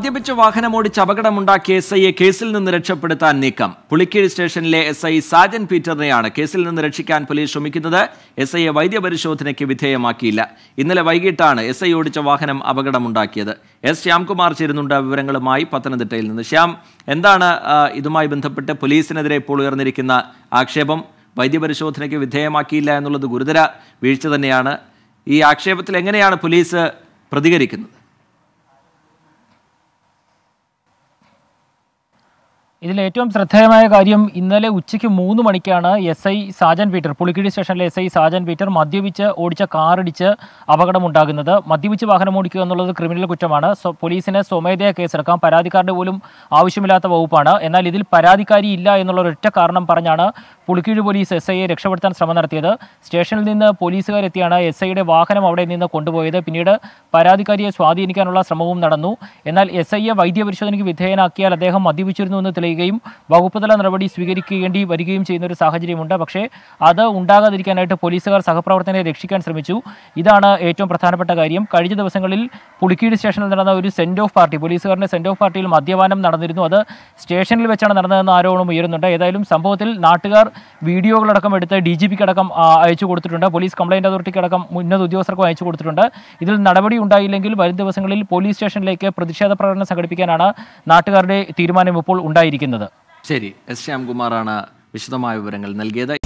മദ്യപിച്ച് വാഹനമോടിച്ച് അപകടമുണ്ടാക്കിയ എസ് ഐയെ കേസിൽ നിന്ന് രക്ഷപ്പെടുത്താൻ നീക്കം പുളിക്കീഴ് സ്റ്റേഷനിലെ എസ് ഐ സാജൻ പീറ്ററിനെയാണ് കേസിൽ നിന്ന് രക്ഷിക്കാൻ പോലീസ് ശ്രമിക്കുന്നത് എസ് ഐയെ വൈദ്യപരിശോധനയ്ക്ക് വിധേയമാക്കിയില്ല ഇന്നലെ വൈകിട്ടാണ് എസ് ഐ ഓടിച്ച വാഹനം അപകടമുണ്ടാക്കിയത് എസ് ശ്യാംകുമാർ ചേരുന്നുണ്ട് വിവരങ്ങളുമായി പത്തനംതിട്ടയിൽ നിന്ന് ശ്യാം എന്താണ് ആ, ഇതുമായി ബന്ധപ്പെട്ട് പോലീസിനെതിരെ ഇപ്പോൾ ഉയർന്നിരിക്കുന്ന ആക്ഷേപം വൈദ്യപരിശോധനയ്ക്ക് വിധേയമാക്കിയില്ല എന്നുള്ളത് ഗുരുതര വീഴ്ച തന്നെയാണ് ഈ ആക്ഷേപത്തിൽ എങ്ങനെയാണ് പോലീസ് പ്രതികരിക്കുന്നത് ഇതിൽ ഏറ്റവും ശ്രദ്ധേയമായ കാര്യം ഇന്നലെ ഉച്ചയ്ക്ക് മൂന്ന് മണിക്കാണ് S I Sajan Peter Pulikkidi സ്റ്റേഷനിലെ എസ് ഐ സാജൻ പീറ്റർ മദ്യപിച്ച് ഓടിച്ച കാറിടിച്ച് അപകടമുണ്ടാകുന്നത് മദ്യപിച്ച് വാഹനം ഓടിക്കുക എന്നുള്ളത് ക്രിമിനൽ കുറ്റമാണ് സ്വ- പോലീസിന് സ്വമേധയാ കേസെടുക്കാം പരാതിക്കാരുടെ പോലും ആവശ്യമില്ലാത്ത വകുപ്പാണ് എന്നാൽ ഇതിൽ പരാതിക്കാരി ഇല്ല എന്നുള്ള ഒരൊറ്റ കാരണം പറഞ്ഞാണ് പുളിക്കീഴ് പോലീസ് എസ് ഐയെ രക്ഷപ്പെടുത്താൻ ശ്രമം നടത്തിയത് സ്റ്റേഷനിൽ നിന്ന് പോലീസുകാരെത്തിയാണ് എസ് ഐയുടെ വാഹനം അവിടെ നിന്ന് കൊണ്ടുപോയത് പിന്നീട് പരാതിക്കാരിയെ സ്വാധീനിക്കാനുള്ള ശ്രമവും നടന്നു എന്നാൽ എസ് ഐയെ വൈദ്യപരിശോധനയ്ക്ക് വിധേയനാക്കിയാൽ അദ്ദേഹം മദ്യപിച്ചിരുന്നു എന്ന് തെളിയുകയും വകുപ്പ് തല നടപടി സ്വീകരിക്കേണ്ടി വരികയും ചെയ്യുന്ന ഒരു സാഹചര്യമുണ്ട് പക്ഷേ അത് ഉണ്ടാകാതിരിക്കാനായിട്ട് പോലീസുകാർ സഹപ്രവർത്തകരെ രക്ഷിക്കാൻ ശ്രമിച്ചു ഇതാണ് ഏറ്റവും പ്രധാനപ്പെട്ട കാര്യം കഴിഞ്ഞ ദിവസങ്ങളിൽ പുളിക്കീട് സ്റ്റേഷനിൽ നടന്ന ഒരു സെൻഡ് ഓഫ് പാർട്ടി പോലീസുകാരുടെ സെൻഡ് ഓഫ് പാർട്ടിയിൽ മദ്യപാനം നടന്നിരുന്നു അത് സ്റ്റേഷനിൽ വെച്ചാണ് നടന്നതെന്ന് ആരോപണം ഉയരുന്നുണ്ട് ഏതായാലും സംഭവത്തിൽ നാട്ടുകാർ വീഡിയോകളടക്കം എടുത്ത് ഡി ജി പിക്ക് അടക്കം ആ, അയച്ചു കൊടുത്തിട്ടുണ്ട് പോലീസ് കംപ്ലൈന്റ് അതോറിറ്റിക്ക് അടക്കം ഉന്നത ഉദ്യോഗസ്ഥർക്കും അയച്ചു കൊടുത്തിട്ടുണ്ട് ഇതിൽ നടപടി ഉണ്ടായില്ലെങ്കിൽ വരും ദിവസങ്ങളിൽ പോലീസ് സ്റ്റേഷനിലേക്ക് പ്രതിഷേധ പ്രകടനം സംഘടിപ്പിക്കാനാണ് നാട്ടുകാരുടെ തീരുമാനം ഇപ്പോൾ ഉണ്ടായിരിക്കുന്നത് ശരി എസ് ശ്യാംകുമാറാണ് വിശദമായ വിവരങ്ങൾ നൽകിയത്